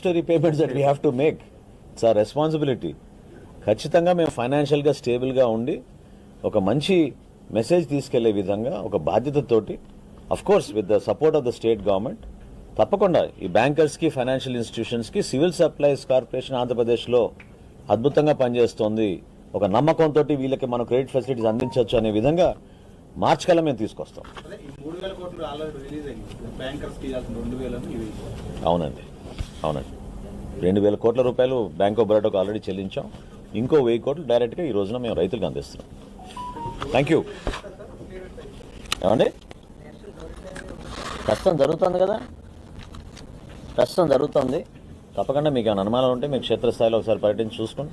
Statutory payments that we have to make its our responsibility ఖచ్చితంగా మేము ఫైనాన్షియల్గా స్టేబుల్గా ఉండి ఒక మంచి మెసేజ్ తీసుకెళ్లే విధంగా ఒక బాధ్యతతోటి of course with the support of the state government తప్పకుండా ఈ బ్యాంకర్స్కి ఫైనాన్షియల్ ఇన్స్టిట్యూషన్స్కి సివిల్ సప్లైస్ కార్పొరేషన్ ఆంధ్రప్రదేశ్లో అద్భుతంగా పనిచేస్తోంది ఒక నమ్మకంతో వీళ్ళకి మనం క్రెడిట్ ఫెసిలిటీస్ అందించవచ్చు అనే విధంగా మార్చ్ కల్లా మేము తీసుకొస్తాం అదే ఈ మూడు వేల కోట్లు ఆల్రెడీ రిలీజ్ అయింది బ్యాంకర్స్ కి ఇవ్వాల్సిన రెండు వేలను ఇవి అవునండి అవునండి రెండు వేల కోట్ల రూపాయలు బ్యాంక్ ఆఫ్ బరోడాకు ఆల్రెడీ చెల్లించాం ఇంకో వెయ్యి కోట్లు డైరెక్ట్గా ఈ రోజున మేము రైతులకు అందిస్తున్నాం థ్యాంక్ యూ ఏమండి ప్రస్తుతం జరుగుతుంది కదా ప్రస్తుతం జరుగుతుంది తప్పకుండా మీకు ఏమైనా అనుమానాలు ఉంటే మీకు క్షేత్రస్థాయిలో ఒకసారి పర్యటించి చూసుకోండి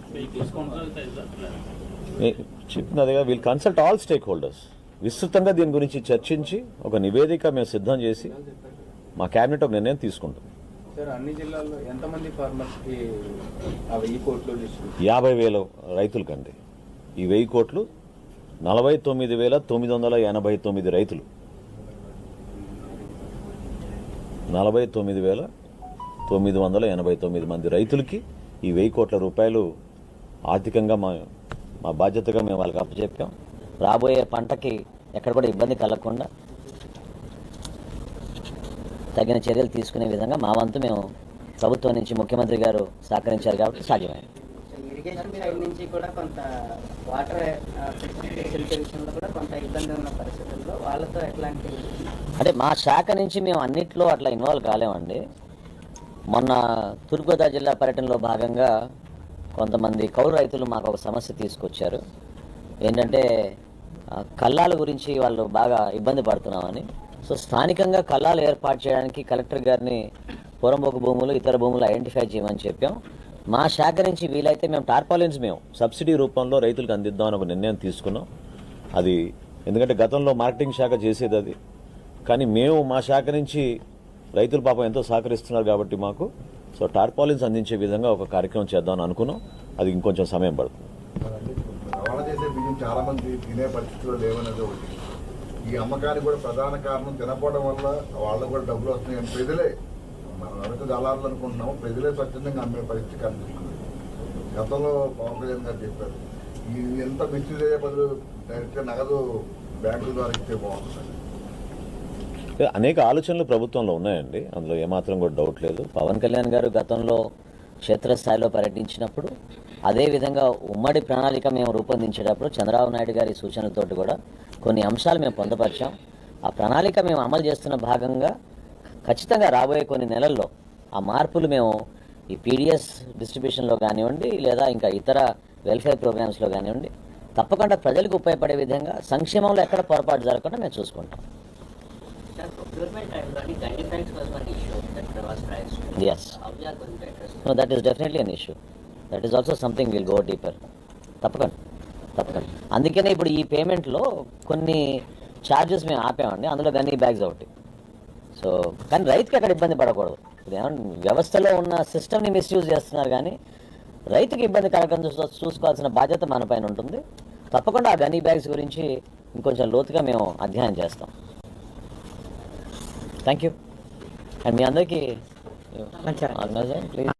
మీ- చెప్పింది అదేగా we'll consult all stakeholders విస్తృతంగా దీని గురించి చర్చించి ఒక నివేదిక మేము సిద్ధం చేసి మా కేబినెట్ ఒక నిర్ణయం తీసుకుంటుంది సార్ అన్ని జిల్లాల్లో ఎంతమంది ఫార్మర్స్ కి ఆ వెయ్యి కోట్లు డిస్ట్రిబ్యూట్ యాభై వేల రైతులకండి ఈ వెయ్యి కోట్లు నలభై తొమ్మిది వేల తొమ్మిది వందల ఎనభై తొమ్మిది రైతులు నలభై తొమ్మిది వేల తొమ్మిది వందల ఎనభై తొమ్మిది మంది రైతులకి ఈ వెయ్యి కోట్ల రూపాయలు ఆర్థికంగా మా మా బాధ్యతగా మేము వాళ్ళకి అప్పచెప్పాం రాబోయే పంటకి ఎక్కడ కూడా ఇబ్బంది కలగకుండా తగిన చర్యలు తీసుకునే విధంగా మా వంతు మేము ప్రభుత్వం నుంచి ముఖ్యమంత్రి గారు సహకరించారు కాబట్టి సాధ్యమైంది ఇరిగేషన్ సైడ్ నుంచి కూడా కొంత వాటర్ ఫెసిలిటీ విషయంలో కూడా కొంత ఇబ్బంది ఉన్న పరిస్థితుల్లో వాళ్ళతో ఎట్లాంటి అంటే మా శాఖ నుంచి మేము అన్నిట్లో అట్లా ఇన్వాల్వ్ కాలేమండి మొన్న తూర్పుగోదావరి జిల్లా పర్యటనలో భాగంగా కొంతమంది కౌలు రైతులు మాకు ఒక సమస్య తీసుకొచ్చారు ఏంటంటే ఆ, కల్లాల గురించి వాళ్ళు బాగా ఇబ్బంది పడుతున్నామని సో స్థానికంగా కల్లాలు ఏర్పాటు చేయడానికి కలెక్టర్ గారిని పొరంబోకు భూములు ఇతర భూములు ఐడెంటిఫై చేయమని చెప్పాం మా శాఖ నుంచి వీలైతే మేము టార్పాలిన్స్ మేము సబ్సిడీ రూపంలో రైతులకు అందిద్దామని ఒక నిర్ణయం తీసుకున్నాం అది ఎందుకంటే గతంలో మార్కెటింగ్ శాఖ చేసేది అది కానీ మేము మా శాఖ నుంచి రైతులు పాపం ఎంతో సహకరిస్తున్నారు కాబట్టి మాకు సో టార్పాలిన్స్ అందించే విధంగా ఒక కార్యక్రమం చేద్దామని అనుకున్నాం అది ఇంకొంచెం సమయం పడుతుంది రవాణా చేసే బియ్యం చాలా మంది తినే పరిస్థితిలో లేవనేది ఒకటి ఈ అమ్మకానికి కూడా ప్రధాన కారణం తినకపోవడం వల్ల వాళ్ళకు కూడా డబ్బులు వస్తున్నాయి అని ప్రజలే మనం అరకు దళారులు అనుకుంటున్నాము ప్రజలే స్వచ్ఛందంగా అమ్మే పరిస్థితి కనిపిస్తుంది గతంలో పవన్ కళ్యాణ్ గారు చెప్పారు ఈ ఎంత మిస్యూజ్ అయ్యే బదులు డైరెక్ట్గా నగదు బ్యాంకుల ద్వారా ఇస్తే బాగుంటుంది అనేక ఆలోచనలు ప్రభుత్వంలో ఉన్నాయండి అందులో ఏమాత్రం కూడా డౌట్ లేదు పవన్ కళ్యాణ్ గారు గతంలో క్షేత్రస్థాయిలో పర్యటించినప్పుడు అదేవిధంగా ఉమ్మడి ప్రణాళిక మేము రూపొందించేటప్పుడు చంద్రబాబు నాయుడు గారి సూచనలతోటి కూడా కొన్ని అంశాలు మేము పొందపరిచాం ఆ ప్రణాళిక మేము అమలు చేస్తున్న భాగంగా ఖచ్చితంగా రాబోయే కొన్ని నెలల్లో ఆ మార్పులు మేము ఈ పీడిఎస్ డిస్ట్రిబ్యూషన్లో కానివ్వండి లేదా ఇంకా ఇతర వెల్ఫేర్ ప్రోగ్రామ్స్లో కానివ్వండి తప్పకుండా ప్రజలకు ఉపయోగపడే విధంగా సంక్షేమంలో ఎక్కడ పొరపాటు జరగకుండా మేము చూసుకుంటాం procurement and running gun defense was one issue that was raised. Yes. How we are going to address No, that is definitely an issue. That is also something we'll go deeper. తప్పకుండా తప్పకుండా అందుకనే ఇప్పుడు ఈ పేమెంట్లో కొన్ని charges మేము ఆపామండి అందులో gunny bags ఒకటి so కానీ రైతుకి అక్కడ ఇబ్బంది పడకూడదు ఇప్పుడు ఏమన్నా వ్యవస్థలో ఉన్న సిస్టమ్ని మిస్యూజ్ చేస్తున్నారు కానీ రైతుకి ఇబ్బంది కలగకుండా చూ- చూసుకోవాల్సిన బాధ్యత మన పైన ఉంటుంది తప్పకుండా ఆ గనీ బ్యాగ్స్ గురించి ఇంకొంచెం లోతుగా మేము అధ్యయనం చేస్తాం థ్యాంక్ యూ అండ్ మీ అందరికీ మంచిర్యాల. Organiser please